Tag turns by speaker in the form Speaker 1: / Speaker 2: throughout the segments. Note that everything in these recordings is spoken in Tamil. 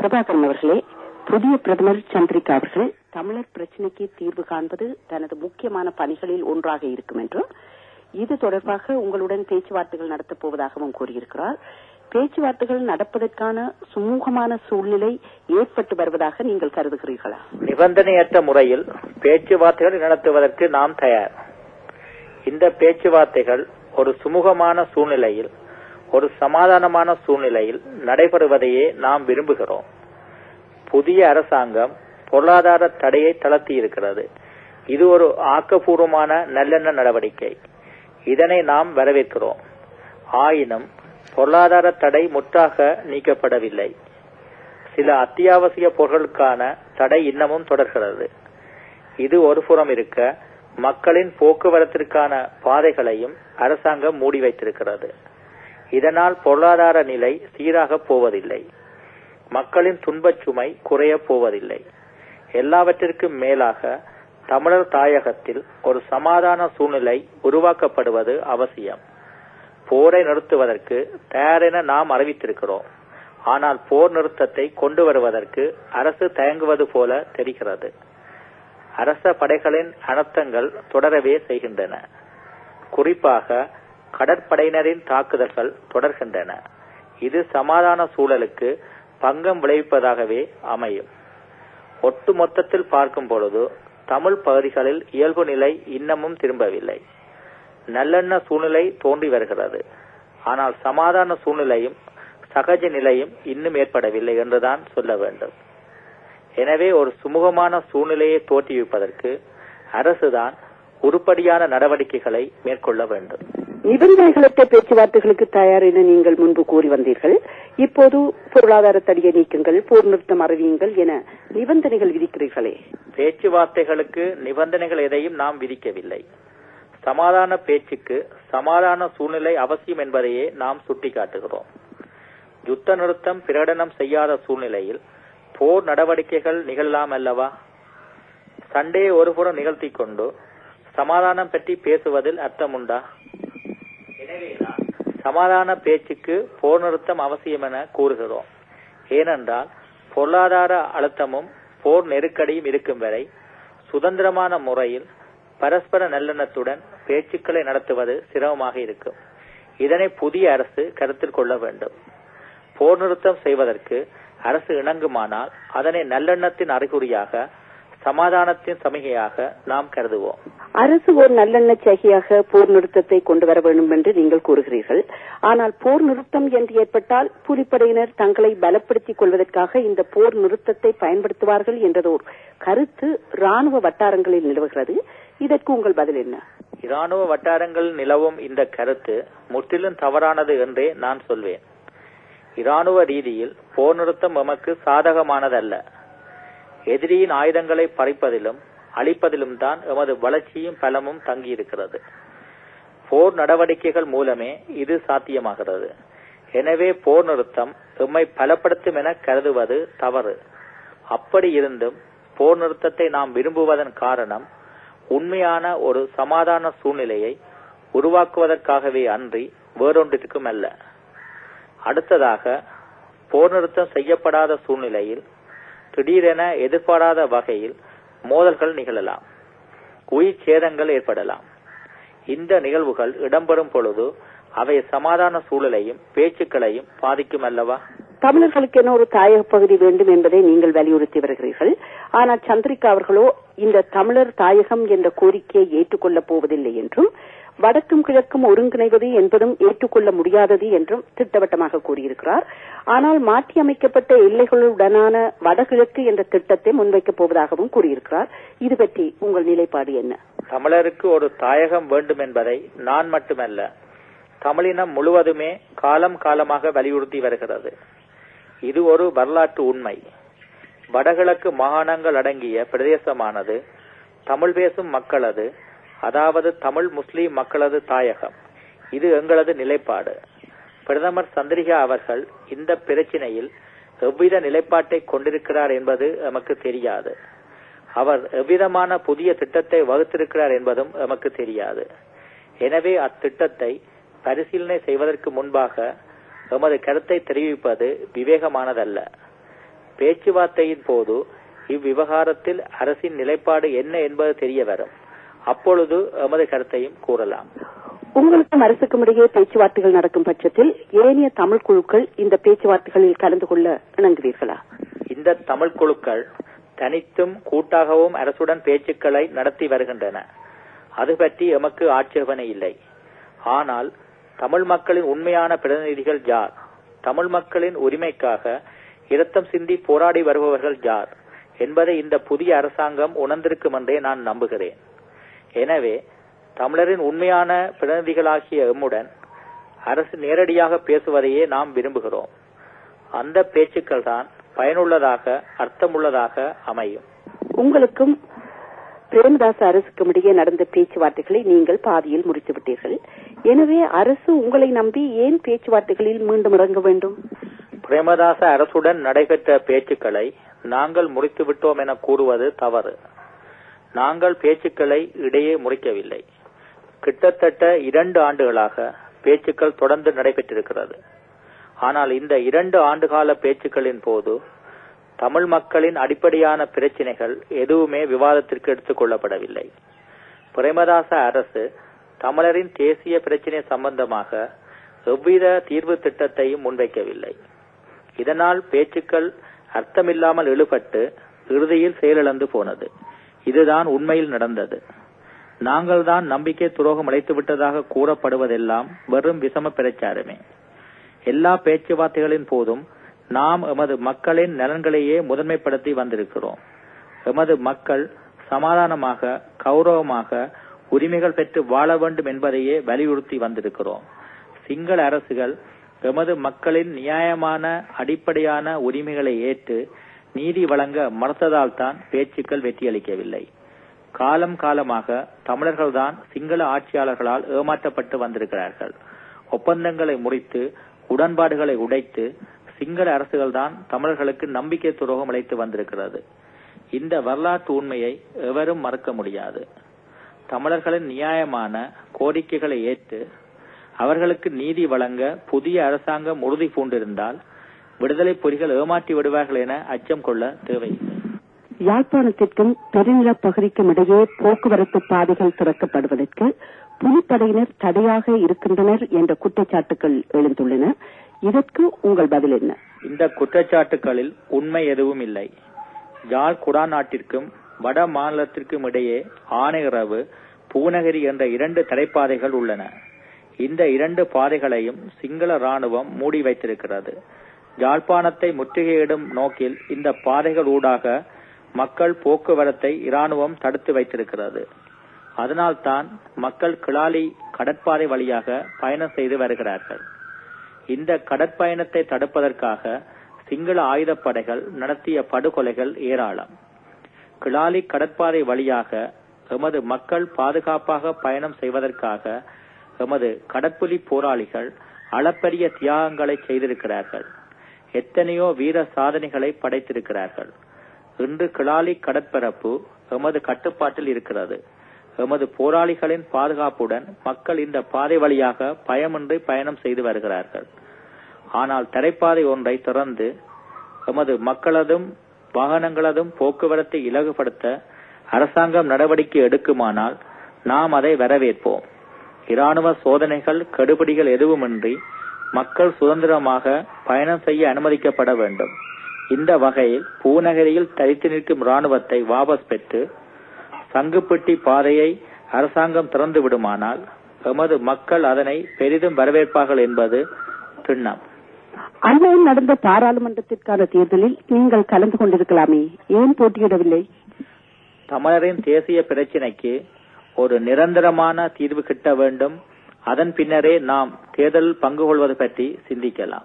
Speaker 1: பிரபாகரன் அவர்களே புதிய பிரதமர் சந்திரிகா அவர்கள் தமிழர் பிரச்சினைக்கு தீர்வு காண்பது தனது முக்கியமான பணிகளில் ஒன்றாக இருக்கும் என்றும் இது தொடர்பாக உங்களுடன் பேச்சுவார்த்தைகள் நடத்தப் போவதாகவும் கூறியிருக்கிறார் பேச்சுவார்த்தைகள் நடப்பதற்கான சுமூகமான சூழ்நிலை ஏற்பட்டு வருவதாக நீங்கள் கருதுகிறீர்களா
Speaker 2: நிபந்தனையற்ற முறையில் பேச்சுவார்த்தைகள் நடத்துவதற்கு நாம் தயார் இந்த பேச்சுவார்த்தைகள் ஒரு சுமூகமான சூழ்நிலையில் ஒரு சமாதானமான சூழ்நிலையில் நடைபெறுவதையே நாம் விரும்புகிறோம் புதிய அரசாங்கம் பொருளாதார தடையை தளர்த்தி இருக்கிறது இது ஒரு ஆக்கப்பூர்வமான நல்லெண்ண நடவடிக்கை இதனை நாம் வரவேற்கிறோம் ஆயினும் பொருளாதார தடை முற்றாக நீக்கப்படவில்லை சில அத்தியாவசிய பொருட்களுக்கான தடை இன்னமும் தொடர்கிறது இது ஒரு புறம் இருக்க மக்களின் போக்குவரத்திற்கான பாதைகளையும் அரசாங்கம் மூடி வைத்திருக்கிறது இதனால் பொருளாதார நிலை சீராக போவதில்லை மக்களின் துன்பச் சுமை குறைய போவதில்லை எல்லாவற்றிற்கும் மேலாக தமிழர் தாயகத்தில் ஒரு சமாதான சூழ்நிலை உருவாக்கப்படுவது அவசியம் போரை நிறுத்துவதற்கு தயாரென நாம் அறிவித்திருக்கிறோம் ஆனால் போர் நிறுத்தத்தை கொண்டு வருவதற்கு அரசு தயங்குவது போல தெரிகிறது அரச படைகளின் அனர்த்தங்கள் தொடரவே செய்கின்றன குறிப்பாக கடற்படையினரின் தாக்குதல்கள் தொடர்கின்றன இது சமாதான சூழலுக்கு பங்கம் விளைவிப்பதாகவே அமையும் ஒட்டு மொத்தத்தில் பார்க்கும் பொழுது தமிழ் பகுதிகளில் இயல்பு நிலை இன்னமும் திரும்பவில்லை நல்லெண்ண சூழ்நிலை தோன்றி வருகிறது ஆனால் சமாதான சூழ்நிலையும் சகஜ நிலையும் இன்னும் ஏற்படவில்லை என்றுதான் சொல்ல வேண்டும் எனவே ஒரு சுமூகமான சூழ்நிலையை தோற்றுவிப்பதற்கு அரசுதான் உருப்படியான நடவடிக்கைகளை மேற்கொள்ள வேண்டும்
Speaker 1: நிபந்தனைகளற்ற பேச்சுவார்த்தைகளுக்கு தயார் என நீங்கள் முன்பு கூறி வந்தீர்கள் இப்போது பொருளாதார தடியை நீக்குங்கள் போர் நிறுத்தம் அறிவியுங்கள் என நிபந்தனைகள் விதிக்கிறீர்களே
Speaker 2: பேச்சுவார்த்தைகளுக்கு நிபந்தனைகள் எதையும் நாம் விதிக்கவில்லை சமாதான பேச்சுக்கு சமாதான சூழ்நிலை அவசியம் என்பதையே நாம் சுட்டிக்காட்டுகிறோம் யுத்த நிறுத்தம் பிரகடனம் செய்யாத சூழ்நிலையில் போர் நடவடிக்கைகள் நிகழலாம் அல்லவா சண்டையை ஒருபுறம் நிகழ்த்திக் கொண்டு சமாதானம் பற்றி பேசுவதில் அர்த்தமுண்டா எனவேதான் சமாதான பேச்சுக்கு போர் நிறுத்தம் அவசியம் என கூறுகிறோம் ஏனென்றால் பொருளாதார அழுத்தமும் போர் நெருக்கடியும் இருக்கும் வரை சுதந்திரமான முறையில் பரஸ்பர நல்லெண்ணத்துடன் பேச்சுக்களை நடத்துவது சிரமமாக இருக்கும் இதனை புதிய அரசு கருத்தில் கொள்ள வேண்டும் போர் நிறுத்தம் செய்வதற்கு அரசு இணங்குமானால் அதனை நல்லெண்ணத்தின் அறிகுறியாக சமாதானத்தின் சமிகையாக நாம் கருதுவோம்
Speaker 1: அரசு ஒரு நல்லெண்ண சகியாக போர் நிறுத்தத்தை கொண்டு வர வேண்டும் என்று நீங்கள் கூறுகிறீர்கள் ஆனால் போர் நிறுத்தம் என்று ஏற்பட்டால் புலிப்படையினர் தங்களை பலப்படுத்திக் கொள்வதற்காக இந்த போர் நிறுத்தத்தை பயன்படுத்துவார்கள் என்றதோர் கருத்து ராணுவ வட்டாரங்களில் நிலவுகிறது இதற்கு உங்கள் பதில் என்ன
Speaker 2: இராணுவ வட்டாரங்கள் நிலவும் இந்த கருத்து முற்றிலும் தவறானது என்றே நான் சொல்வேன் இராணுவ ரீதியில் போர் நிறுத்தம் எமக்கு சாதகமானதல்ல எதிரியின் ஆயுதங்களை பறிப்பதிலும் அழிப்பதிலும் தான் எமது வளர்ச்சியும் பலமும் தங்கியிருக்கிறது போர் நடவடிக்கைகள் மூலமே இது சாத்தியமாகிறது எனவே போர் நிறுத்தம் எம்மை பலப்படுத்தும் என கருதுவது தவறு அப்படி இருந்தும் போர் நிறுத்தத்தை நாம் விரும்புவதன் காரணம் உண்மையான ஒரு சமாதான சூழ்நிலையை உருவாக்குவதற்காகவே அன்றி வேறொன்றிற்கும் அல்ல அடுத்ததாக போர் நிறுத்தம் செய்யப்படாத சூழ்நிலையில் திடீரென எதிர்பாராத வகையில் மோதல்கள் நிகழலாம் உயிர் சேதங்கள் ஏற்படலாம் இந்த நிகழ்வுகள் இடம்பெறும் பொழுது அவை சமாதான சூழலையும் பேச்சுக்களையும் பாதிக்கும் அல்லவா
Speaker 1: தமிழர்களுக்கென ஒரு தாயக பகுதி வேண்டும் என்பதை நீங்கள் வலியுறுத்தி வருகிறீர்கள் ஆனால் சந்திரிகா அவர்களோ இந்த தமிழர் தாயகம் என்ற கோரிக்கையை ஏற்றுக்கொள்ளப் போவதில்லை என்றும் வடக்கும் கிழக்கும் ஒருங்கிணைவது என்பதும் ஏற்றுக்கொள்ள முடியாதது என்றும் திட்டவட்டமாக கூறியிருக்கிறார் ஆனால் மாற்றியமைக்கப்பட்ட எல்லைகளுடனான வடகிழக்கு என்ற திட்டத்தை முன்வைக்கப் போவதாகவும் கூறியிருக்கிறார் இது பற்றி உங்கள் நிலைப்பாடு என்ன
Speaker 2: தமிழருக்கு ஒரு தாயகம் வேண்டும் என்பதை நான் மட்டுமல்ல தமிழினம் முழுவதுமே காலம் காலமாக வலியுறுத்தி வருகிறது இது ஒரு வரலாற்று உண்மை வடகிழக்கு மாகாணங்கள் அடங்கிய பிரதேசமானது தமிழ் பேசும் மக்களது அதாவது தமிழ் முஸ்லிம் மக்களது தாயகம் இது எங்களது நிலைப்பாடு பிரதமர் சந்திரிகா அவர்கள் இந்த பிரச்சினையில் எவ்வித நிலைப்பாட்டை கொண்டிருக்கிறார் என்பது எமக்கு தெரியாது அவர் எவ்விதமான புதிய திட்டத்தை வகுத்திருக்கிறார் என்பதும் எமக்கு தெரியாது எனவே அத்திட்டத்தை பரிசீலனை செய்வதற்கு முன்பாக எமது கருத்தை தெரிவிப்பது விவேகமானதல்ல பேச்சுவார்த்தையின் போது இவ்விவகாரத்தில் அரசின் நிலைப்பாடு என்ன என்பது தெரிய வரும் அப்பொழுது எமது கருத்தையும் கூறலாம்
Speaker 1: உங்களுக்கும் அரசுக்கும் இடையே பேச்சுவார்த்தைகள் நடக்கும் பட்சத்தில் ஏனைய தமிழ் குழுக்கள் இந்த பேச்சுவார்த்தைகளில் கலந்து கொள்ள இணங்குவீர்களா
Speaker 2: இந்த தமிழ் குழுக்கள் தனித்தும் கூட்டாகவும் அரசுடன் பேச்சுக்களை நடத்தி வருகின்றன அது பற்றி எமக்கு ஆட்சேபனை இல்லை ஆனால் தமிழ் மக்களின் உண்மையான பிரதிநிதிகள் யார் தமிழ் மக்களின் உரிமைக்காக இரத்தம் சிந்தி போராடி வருபவர்கள் யார் என்பதை இந்த புதிய அரசாங்கம் உணர்ந்திருக்கும் என்றே நான் நம்புகிறேன் எனவே தமிழரின் உண்மையான பிரதிநிதிகளாகிய எம்முடன் அரசு நேரடியாக பேசுவதையே நாம் விரும்புகிறோம் அந்த பேச்சுக்கள் தான் பயனுள்ளதாக அர்த்தமுள்ளதாக அமையும்
Speaker 1: உங்களுக்கும் பிரேமதாச அரசுக்கும் இடையே நடந்த பேச்சுவார்த்தைகளை நீங்கள் பாதியில் முடித்து விட்டீர்கள் எனவே அரசு உங்களை நம்பி ஏன் பேச்சுவார்த்தைகளில் மீண்டும் இறங்க வேண்டும்
Speaker 2: பிரேமதாச அரசுடன் நடைபெற்ற பேச்சுக்களை நாங்கள் முடித்து விட்டோம் என கூறுவது தவறு நாங்கள் பேச்சுக்களை இடையே முடிக்கவில்லை கிட்டத்தட்ட இரண்டு ஆண்டுகளாக பேச்சுக்கள் தொடர்ந்து நடைபெற்றிருக்கிறது ஆனால் இந்த இரண்டு ஆண்டுகால பேச்சுக்களின் போது தமிழ் மக்களின் அடிப்படையான பிரச்சினைகள் எதுவுமே விவாதத்திற்கு எடுத்துக் கொள்ளப்படவில்லை பிரேமதாச அரசு தமிழரின் தேசிய பிரச்சினை சம்பந்தமாக எவ்வித தீர்வு திட்டத்தையும் முன்வைக்கவில்லை இதனால் பேச்சுக்கள் அர்த்தமில்லாமல் இழுபட்டு இறுதியில் செயலிழந்து போனது இதுதான் உண்மையில் நடந்தது நாங்கள் தான் நம்பிக்கை துரோகம் அழைத்து விட்டதாக கூறப்படுவதெல்லாம் வெறும் விஷம பிரச்சாரமே எல்லா பேச்சுவார்த்தைகளின் போதும் நாம் எமது மக்களின் நலன்களையே முதன்மைப்படுத்தி வந்திருக்கிறோம் எமது மக்கள் சமாதானமாக கௌரவமாக உரிமைகள் பெற்று வாழ வேண்டும் என்பதையே வலியுறுத்தி வந்திருக்கிறோம் சிங்கள அரசுகள் எமது மக்களின் நியாயமான அடிப்படையான உரிமைகளை ஏற்று நீதி வழங்க மறுத்ததால் தான் பேச்சுக்கள் வெற்றியளிக்கவில்லை காலம் காலமாக தமிழர்கள்தான் சிங்கள ஆட்சியாளர்களால் ஏமாற்றப்பட்டு வந்திருக்கிறார்கள் ஒப்பந்தங்களை முறித்து உடன்பாடுகளை உடைத்து சிங்கள அரசுகள் தான் தமிழர்களுக்கு நம்பிக்கை துரோகம் அளித்து வந்திருக்கிறது இந்த வரலாற்று உண்மையை எவரும் மறக்க முடியாது தமிழர்களின் நியாயமான கோரிக்கைகளை ஏற்று அவர்களுக்கு நீதி வழங்க புதிய அரசாங்கம் உறுதி பூண்டிருந்தால் விடுதலை புலிகள் ஏமாற்றி விடுவார்கள் என அச்சம் கொள்ள தேவையில்லை
Speaker 1: யாழ்ப்பாணத்திற்கும் பெருநிலப் பகுதிக்கும் இடையே போக்குவரத்து பாதைகள் திறக்கப்படுவதற்கு புலிப்படையினர் தடையாக இருக்கின்றனர் என்ற குற்றச்சாட்டுகள் எழுந்துள்ளன இதற்கு உங்கள் பதில் என்ன
Speaker 2: இந்த குற்றச்சாட்டுகளில் உண்மை எதுவும் இல்லை யாழ் குடாநாட்டிற்கும் வட மாநிலத்திற்கும் இடையே ஆனையரவு பூநகரி என்ற இரண்டு தடைப்பாதைகள் உள்ளன இந்த இரண்டு பாதைகளையும் சிங்கள ராணுவம் மூடி வைத்திருக்கிறது யாழ்ப்பாணத்தை முற்றுகையிடும் நோக்கில் இந்த பாதைகள் ஊடாக மக்கள் போக்குவரத்தை இராணுவம் தடுத்து வைத்திருக்கிறது அதனால்தான் மக்கள் கிளாலி கடற்பாதை வழியாக பயணம் செய்து வருகிறார்கள் இந்த கடற்பயணத்தை தடுப்பதற்காக சிங்கள ஆயுதப்படைகள் நடத்திய படுகொலைகள் ஏராளம் கிளாலி கடற்பாதை வழியாக எமது மக்கள் பாதுகாப்பாக பயணம் செய்வதற்காக எமது கடற்புலி போராளிகள் அளப்பரிய தியாகங்களை செய்திருக்கிறார்கள் எத்தனையோ வீர சாதனைகளை படைத்திருக்கிறார்கள் இன்று கிளாலி கடற்பரப்பு எமது கட்டுப்பாட்டில் இருக்கிறது எமது போராளிகளின் பாதுகாப்புடன் மக்கள் இந்த பாதை வழியாக பயமின்றி பயணம் செய்து வருகிறார்கள் ஆனால் தரைப்பாதை ஒன்றை திறந்து எமது மக்களதும் வாகனங்களதும் போக்குவரத்தை இலகுபடுத்த அரசாங்கம் நடவடிக்கை எடுக்குமானால் நாம் அதை வரவேற்போம் இராணுவ சோதனைகள் கெடுபிடிகள் எதுவுமின்றி மக்கள் சுதந்திரமாக பயணம் செய்ய அனுமதிக்கப்பட வேண்டும் இந்த வகையில் பூநகரியில் தரித்து நிற்கும் ராணுவத்தை வாபஸ் பெற்று சங்குப்பட்டி பாதையை அரசாங்கம் திறந்து விடுமானால் எமது மக்கள் அதனை பெரிதும் வரவேற்பார்கள் என்பது திண்ணம்
Speaker 1: அண்மையில் நடந்த பாராளுமன்றத்திற்கான தேர்தலில் நீங்கள் கலந்து கொண்டிருக்கலாமே ஏன் போட்டியிடவில்லை
Speaker 2: தமிழரின் தேசிய பிரச்சினைக்கு ஒரு நிரந்தரமான தீர்வு கிட்ட வேண்டும் அதன் பின்னரே நாம் தேர்தலில் பங்கு கொள்வது பற்றி சிந்திக்கலாம்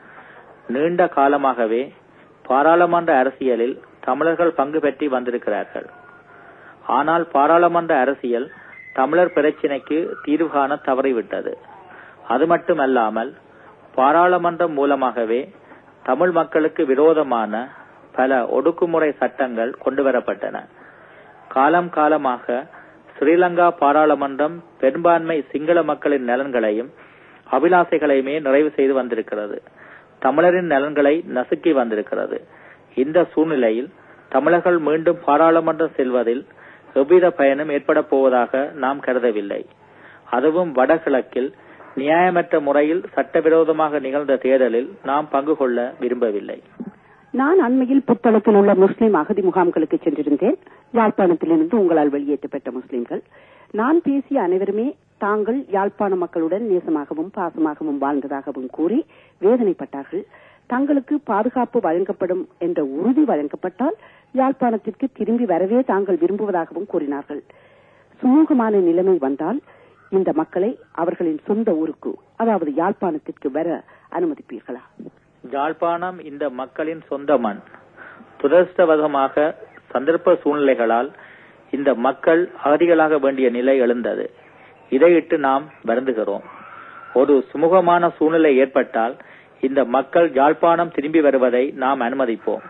Speaker 2: நீண்ட காலமாகவே பாராளுமன்ற அரசியலில் தமிழர்கள் பங்கு பெற்றி வந்திருக்கிறார்கள் ஆனால் பாராளுமன்ற அரசியல் தமிழர் பிரச்சினைக்கு தீர்வு காண தவறிவிட்டது அது மட்டுமல்லாமல் பாராளுமன்றம் மூலமாகவே தமிழ் மக்களுக்கு விரோதமான பல ஒடுக்குமுறை சட்டங்கள் கொண்டுவரப்பட்டன காலம் காலமாக ஸ்ரீலங்கா பாராளுமன்றம் பெரும்பான்மை சிங்கள மக்களின் நலன்களையும் அபிலாசைகளையுமே நிறைவு செய்து வந்திருக்கிறது தமிழரின் நலன்களை நசுக்கி வந்திருக்கிறது இந்த சூழ்நிலையில் தமிழர்கள் மீண்டும் பாராளுமன்றம் செல்வதில் எவ்வித பயனும் ஏற்பட போவதாக நாம் கருதவில்லை அதுவும் வடகிழக்கில் நியாயமற்ற முறையில் சட்டவிரோதமாக நிகழ்ந்த தேர்தலில் நாம் பங்கு கொள்ள விரும்பவில்லை
Speaker 1: நான் அண்மையில் புத்தளத்தில் உள்ள முஸ்லிம் அகதி முகாம்களுக்கு சென்றிருந்தேன் யாழ்ப்பாணத்திலிருந்து உங்களால் வெளியேற்றப்பட்ட முஸ்லிம்கள் நான் பேசிய அனைவருமே தாங்கள் யாழ்ப்பாண மக்களுடன் நேசமாகவும் பாசமாகவும் வாழ்ந்ததாகவும் கூறி வேதனைப்பட்டார்கள் தங்களுக்கு பாதுகாப்பு வழங்கப்படும் என்ற உறுதி வழங்கப்பட்டால் யாழ்ப்பாணத்திற்கு திரும்பி வரவே தாங்கள் விரும்புவதாகவும் கூறினார்கள் சுமூகமான நிலைமை வந்தால் இந்த மக்களை அவர்களின் சொந்த ஊருக்கு அதாவது யாழ்ப்பாணத்திற்கு வர அனுமதிப்பீர்களா
Speaker 2: யாழ்ப்பாணம் இந்த மக்களின் சொந்த மண் துரதிருஷ்டவசமாக சந்தர்ப்ப சூழ்நிலைகளால் இந்த மக்கள் அகதிகளாக வேண்டிய நிலை எழுந்தது இதையிட்டு நாம் வருந்துகிறோம் ஒரு சுமூகமான சூழ்நிலை ஏற்பட்டால் இந்த மக்கள் யாழ்ப்பாணம் திரும்பி வருவதை நாம் அனுமதிப்போம்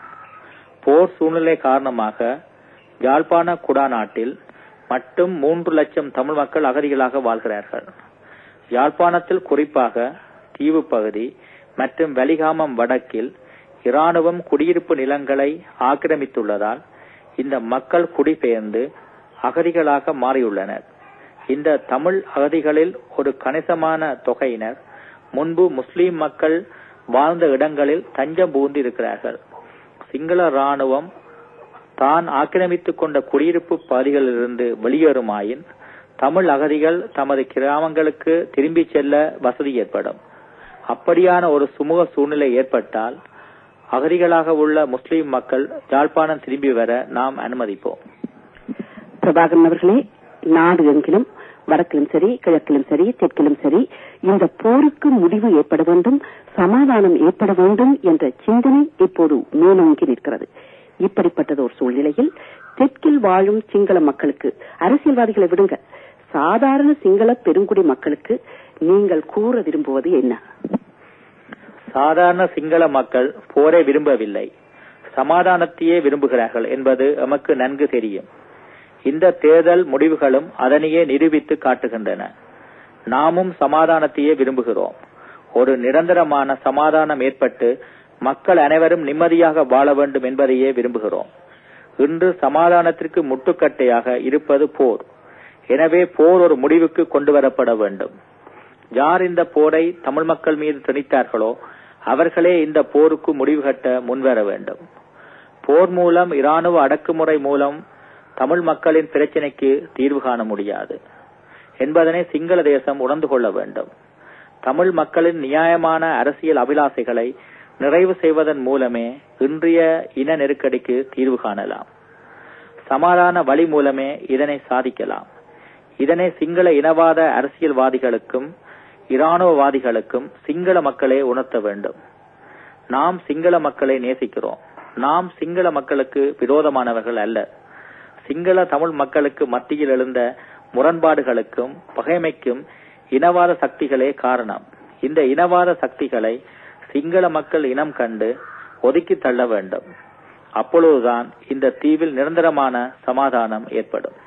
Speaker 2: போர் சூழ்நிலை காரணமாக யாழ்ப்பாண குடாநாட்டில் மட்டும் மூன்று லட்சம் தமிழ் மக்கள் அகதிகளாக வாழ்கிறார்கள் யாழ்ப்பாணத்தில் குறிப்பாக தீவு பகுதி மற்றும் வலிகாமம் வடக்கில் இராணுவம் குடியிருப்பு நிலங்களை ஆக்கிரமித்துள்ளதால் இந்த மக்கள் குடிபெயர்ந்து அகதிகளாக மாறியுள்ளனர் இந்த தமிழ் அகதிகளில் ஒரு கணிசமான தொகையினர் முன்பு முஸ்லிம் மக்கள் வாழ்ந்த இடங்களில் தஞ்சம் புகுந்து இருக்கிறார்கள் சிங்கள ராணுவம் தான் ஆக்கிரமித்துக் கொண்ட குடியிருப்பு பகுதிகளிலிருந்து வெளியேறுமாயின் தமிழ் அகதிகள் தமது கிராமங்களுக்கு திரும்பி செல்ல வசதி ஏற்படும் அப்படியான ஒரு சுமூக சூழ்நிலை ஏற்பட்டால் அகதிகளாக உள்ள முஸ்லிம் மக்கள் யாழ்ப்பாணம் திரும்பி வர நாம் அனுமதிப்போம்
Speaker 1: பிரபாகரன் அவர்களே நாடு எங்கிலும் வடக்கிலும் சரி கிழக்கிலும் சரி தெற்கிலும் சரி இந்த போருக்கு முடிவு ஏற்பட வேண்டும் சமாதானம் ஏற்பட வேண்டும் என்ற சிந்தனை இப்போது மேலோங்கி நிற்கிறது இப்படிப்பட்டது ஒரு சூழ்நிலையில் தெற்கில் வாழும் சிங்கள மக்களுக்கு அரசியல்வாதிகளை விடுங்க சாதாரண சிங்கள பெருங்குடி மக்களுக்கு நீங்கள் கூற விரும்புவது என்ன
Speaker 2: சாதாரண சிங்கள மக்கள் போரை விரும்பவில்லை சமாதானத்தையே விரும்புகிறார்கள் என்பது எமக்கு நன்கு தெரியும் இந்த தேர்தல் முடிவுகளும் அதனையே நிரூபித்து காட்டுகின்றன நாமும் சமாதானத்தையே விரும்புகிறோம் ஒரு நிரந்தரமான சமாதானம் ஏற்பட்டு மக்கள் அனைவரும் நிம்மதியாக வாழ வேண்டும் என்பதையே விரும்புகிறோம் இன்று சமாதானத்திற்கு முட்டுக்கட்டையாக இருப்பது போர் எனவே போர் ஒரு முடிவுக்கு கொண்டு வரப்பட வேண்டும் யார் இந்த போரை தமிழ் மக்கள் மீது திணித்தார்களோ அவர்களே இந்த போருக்கு முடிவு கட்ட முன்வர வேண்டும் போர் மூலம் இராணுவ அடக்குமுறை மூலம் தமிழ் மக்களின் பிரச்சினைக்கு தீர்வு காண முடியாது என்பதனை சிங்கள தேசம் உணர்ந்து கொள்ள வேண்டும் தமிழ் மக்களின் நியாயமான அரசியல் அபிலாசைகளை நிறைவு செய்வதன் மூலமே இன்றைய இன நெருக்கடிக்கு தீர்வு காணலாம் சமாதான வழி மூலமே இதனை சாதிக்கலாம் இதனை சிங்கள இனவாத அரசியல்வாதிகளுக்கும் இராணுவவாதிகளுக்கும் சிங்கள மக்களே உணர்த்த வேண்டும் நாம் சிங்கள மக்களை நேசிக்கிறோம் நாம் சிங்கள மக்களுக்கு விரோதமானவர்கள் அல்ல சிங்கள தமிழ் மக்களுக்கு மத்தியில் எழுந்த முரண்பாடுகளுக்கும் பகைமைக்கும் இனவாத சக்திகளே காரணம் இந்த இனவாத சக்திகளை சிங்கள மக்கள் இனம் கண்டு ஒதுக்கி தள்ள வேண்டும் அப்பொழுதுதான் இந்த தீவில் நிரந்தரமான சமாதானம் ஏற்படும்